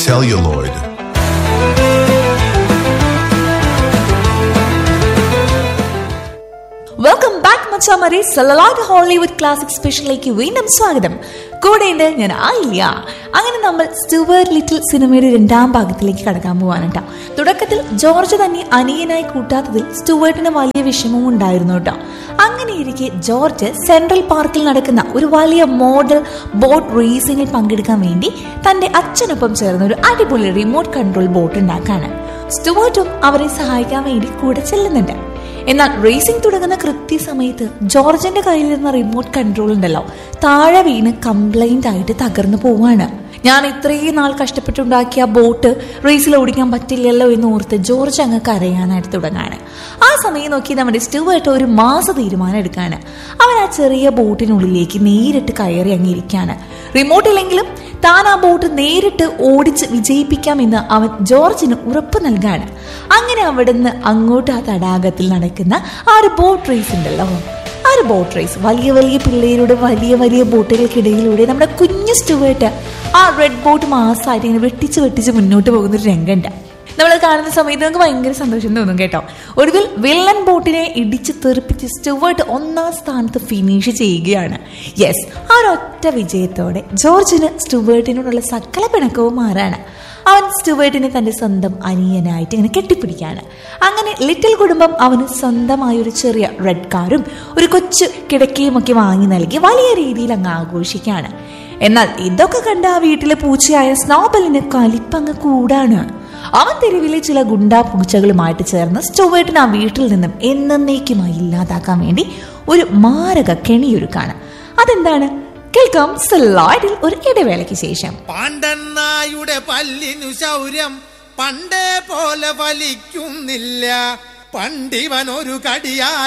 celluloid. Welcome back മച്ചാമരെ സലലാഡ് Hollywood classic സ്പെഷ്യലിലേക്ക് വീണ്ടും സ്വാഗതം കൂടെയുണ്ട് ഞാൻ ആയില്ല അങ്ങനെ നമ്മൾ സ്റ്റുവേർട്ട് ലിറ്റിൽ സിനിമയുടെ രണ്ടാം ഭാഗത്തിലേക്ക് കടക്കാൻ പോവാണ് തുടക്കത്തിൽ ജോർജ് തന്നെ അനിയനായി കൂട്ടാത്തതിൽ സ്റ്റുവേർട്ടിന് വലിയ വിഷമവും ഉണ്ടായിരുന്നു കേട്ടോ അങ്ങനെ ഇരിക്കെ ജോർജ് സെൻട്രൽ പാർക്കിൽ നടക്കുന്ന ഒരു വലിയ മോഡൽ ബോട്ട് റേസിംഗിൽ പങ്കെടുക്കാൻ വേണ്ടി തന്റെ അച്ഛനൊപ്പം ചേർന്ന് ഒരു അടിപൊളി റിമോട്ട് കൺട്രോൾ ബോട്ട് ഉണ്ടാക്കാണ് സ്റ്റുവേർട്ടും അവരെ സഹായിക്കാൻ വേണ്ടി കൂടെ ചെല്ലുന്നുണ്ട് എന്നാൽ റേസിംഗ് തുടങ്ങുന്ന കൃത്യസമയത്ത് ജോർജിന്റെ കയ്യിലിരുന്ന റിമോട്ട് കൺട്രോൾ ഉണ്ടല്ലോ താഴെ വീണ് കംപ്ലൈന്റ് ആയിട്ട് തകർന്നു പോവാണ് ഞാൻ ഇത്രയും നാൾ കഷ്ടപ്പെട്ടുണ്ടാക്കിയ ബോട്ട് റേസിൽ ഓടിക്കാൻ പറ്റില്ലല്ലോ എന്ന് ഓർത്ത് ജോർജ് അങ്ങ് കരയാനായിട്ട് തുടങ്ങാണ് ആ സമയം നോക്കി നമ്മുടെ സ്റ്റുവേർട്ട് ഒരു മാസ തീരുമാനം എടുക്കാണ് അവൻ ആ ചെറിയ ബോട്ടിനുള്ളിലേക്ക് നേരിട്ട് കയറി അങ്ങിരിക്കാണ് റിമോട്ട് ഇല്ലെങ്കിലും താൻ ആ ബോട്ട് നേരിട്ട് ഓടിച്ച് വിജയിപ്പിക്കാമെന്ന് അവൻ ജോർജിന് ഉറപ്പ് നൽകാണ് അങ്ങനെ അവിടുന്ന് അങ്ങോട്ട് ആ തടാകത്തിൽ നടക്കുന്ന ആ ഒരു ബോട്ട് റേസ് ഉണ്ടല്ലോ ആ ഒരു ബോട്ട് റേസ് വലിയ വലിയ പിള്ളേരുടെ വലിയ വലിയ ബോട്ടുകൾക്കിടയിലൂടെ നമ്മുടെ കുഞ്ഞു സ്റ്റുവേർട്ട് ആ റെഡ് ബോട്ട് മാസമായിട്ട് ഇങ്ങനെ വെട്ടിച്ച് വെട്ടിച്ച് മുന്നോട്ട് പോകുന്ന ഒരു രംഗമുണ്ട് നമ്മൾ കാണുന്ന സമയത്ത് നമുക്ക് ഭയങ്കര സന്തോഷം തോന്നും കേട്ടോ ഒടുവിൽ വില്ലൻ ബോട്ടിനെ ഇടിച്ച് തെറിപ്പിച്ച് സ്റ്റുവേർട്ട് ഒന്നാം സ്ഥാനത്ത് ഫിനിഷ് ചെയ്യുകയാണ് യെസ് ആ ഒരൊറ്റ വിജയത്തോടെ ജോർജിന് സ്റ്റുവേർട്ടിനോടുള്ള സകല പിണക്കവും മാറാണ് അവൻ സ്റ്റുവേർട്ടിനെ തന്റെ സ്വന്തം അനിയനായിട്ട് ഇങ്ങനെ കെട്ടിപ്പിടിക്കുകയാണ് അങ്ങനെ ലിറ്റിൽ കുടുംബം അവന് സ്വന്തമായ ഒരു ചെറിയ റെഡ് കാറും ഒരു കൊച്ചു കിടക്കയും ഒക്കെ വാങ്ങി നൽകി വലിയ രീതിയിൽ അങ്ങ് ആഘോഷിക്കുകയാണ് എന്നാൽ ഇതൊക്കെ കണ്ട ആ വീട്ടിലെ പൂച്ചയായ സ്നോബലിന് കലിപ്പങ്ങ് കൂടാണ് അവൻ തെരുവിലെ ചില ഗുണ്ടാ പൂച്ചകളുമായിട്ട് ചേർന്ന് സ്റ്റുവേർട്ടിന് ആ വീട്ടിൽ നിന്നും എന്നേക്കുമായി ഇല്ലാതാക്കാൻ വേണ്ടി ഒരു മാരക കെണിയൊരുക്കാണ് അതെന്താണ് കേൾക്കാം സലാഡിൽ ഒരു ഇടവേളയ്ക്ക് ശേഷം പാണ്ഡന്നായുടെ പല്ലിനു ശൗര്യം പണ്ടേ പോലെ വലിക്കുന്നില്ല പണ്ടിവനൊരു കടിയാ